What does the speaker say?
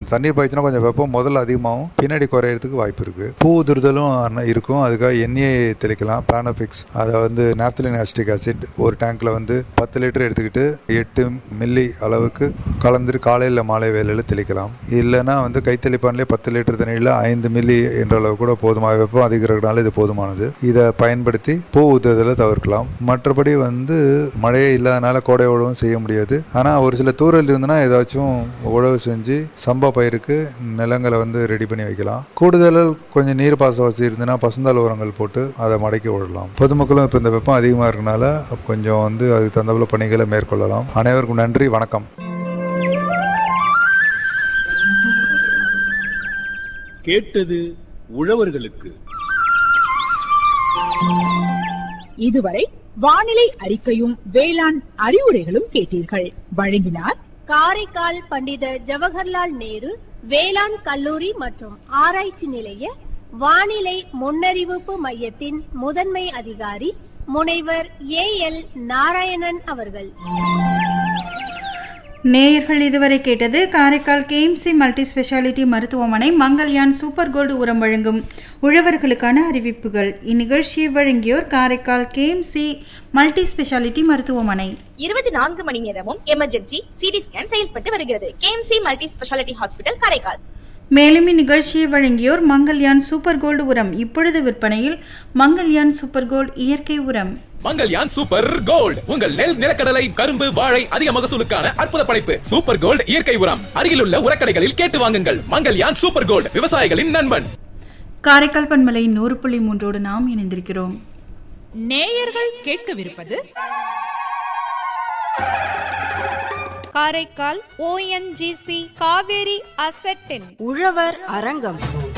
தண்ணீர் பாய்ச்சினா கொஞ்சம் வெப்பம் முதல்ல அதிகமாகும் பின்னாடி குறையறதுக்கு வாய்ப்பு இருக்கு பூ உதிர்தலும் அன்ன- இருக்கும் அதுக்காக எண்ணெயை தெளிக்கலாம் பிளானோபிக்ஸ் அதை வந்து நாப்தலின் ஆஸ்டிக் ஆசிட் ஒரு டேங்க்ல வந்து பத்து லிட்டர் எடுத்துக்கிட்டு எட்டு மில்லி அளவுக்கு கலந்துட்டு காலையில் மாலை வேலையில் தெளிக்கலாம் இல்லைன்னா வந்து கைத்தெளிப்பான்லேயே பத்து லிட்டர் தண்ணியில் ஐந்து மில்லி என்ற அளவு கூட போதுமாக வெப்பம் அதிகரிக்கிறதுனால இது போதுமானது இதை பயன்படுத்தி பூ ஊத்துதலை தவிர்க்கலாம் மற்றபடி வந்து மழையே இல்லாதனால கோடை உழவும் செய்ய முடியாது ஆனால் ஒரு சில தூரல் இருந்ததுன்னா ஏதாச்சும் உழவு செஞ்சு சம்பா பயிருக்கு நிலங்களை வந்து ரெடி பண்ணி வைக்கலாம் கூடுதல் கொஞ்சம் நீர் பாச வசதி இருந்ததுன்னா பசுந்தாள் உரங்கள் போட்டு அதை மடக்கி விடலாம் பொதுமக்களும் இப்போ இந்த வெப்பம் அதிகமாக இருக்கனால கொஞ்சம் வந்து அதுக்கு தகுந்தபோல பணிகளை மேற்கொள்ளலாம் அனைவருக்கும் நன்றி வணக்கம் கேட்டது உழவர்களுக்கு இதுவரை வானிலை அறிக்கையும் வேளாண் அறிவுரைகளும் கேட்டீர்கள் வழங்கினார் காரைக்கால் பண்டித ஜவஹர்லால் நேரு வேளாண் கல்லூரி மற்றும் ஆராய்ச்சி நிலைய வானிலை முன்னறிவிப்பு மையத்தின் முதன்மை அதிகாரி முனைவர் ஏ எல் நாராயணன் அவர்கள் நேயர்கள் இதுவரை கேட்டது காரைக்கால் கேஎம்சி மல்டி ஸ்பெஷாலிட்டி மருத்துவமனை மங்கல்யான் சூப்பர் கோல்டு உரம் வழங்கும் உழவர்களுக்கான அறிவிப்புகள் இந்நிகழ்ச்சியை வழங்கியோர் காரைக்கால் கேஎம்சி மல்டி ஸ்பெஷாலிட்டி மருத்துவமனை இருபத்தி நான்கு மணி நேரமும் எமர்ஜென்சி சிடி ஸ்கேன் செயல்பட்டு வருகிறது KMC multi speciality hospital Karaikal மேலும் இந்நிகழ்ச்சியை வழங்கியோர் மங்கல்யான் சூப்பர் கோல்டு உரம் இப்பொழுது விற்பனையில் மங்கல்யான் சூப்பர் கோல்டு இயற்கை உரம் மங்கல்யான் சூப்பர் கோல்ட் உங்கள் நெல் நிலக்கடலை கரும்பு வாழை அதிக மகசூலுக்கான அற்புத படைப்பு சூப்பர் கோல்ட் இயற்கை உரம் அருகிலுள்ள உரக்கடைகளில் கேட்டு வாங்குங்கள் மங்கல்யான் சூப்பர் கோல்ட் விவசாயிகளின் நண்பன் காரைக்கால் பண்பலை நூறு புள்ளி மூன்றோடு நாம் இணைந்திருக்கிறோம் நேயர்கள் கேட்கவிருப்பது காரைக்கால் ஓஎன்ஜிசி காவேரி அசெட்டின் உழவர் அரங்கம்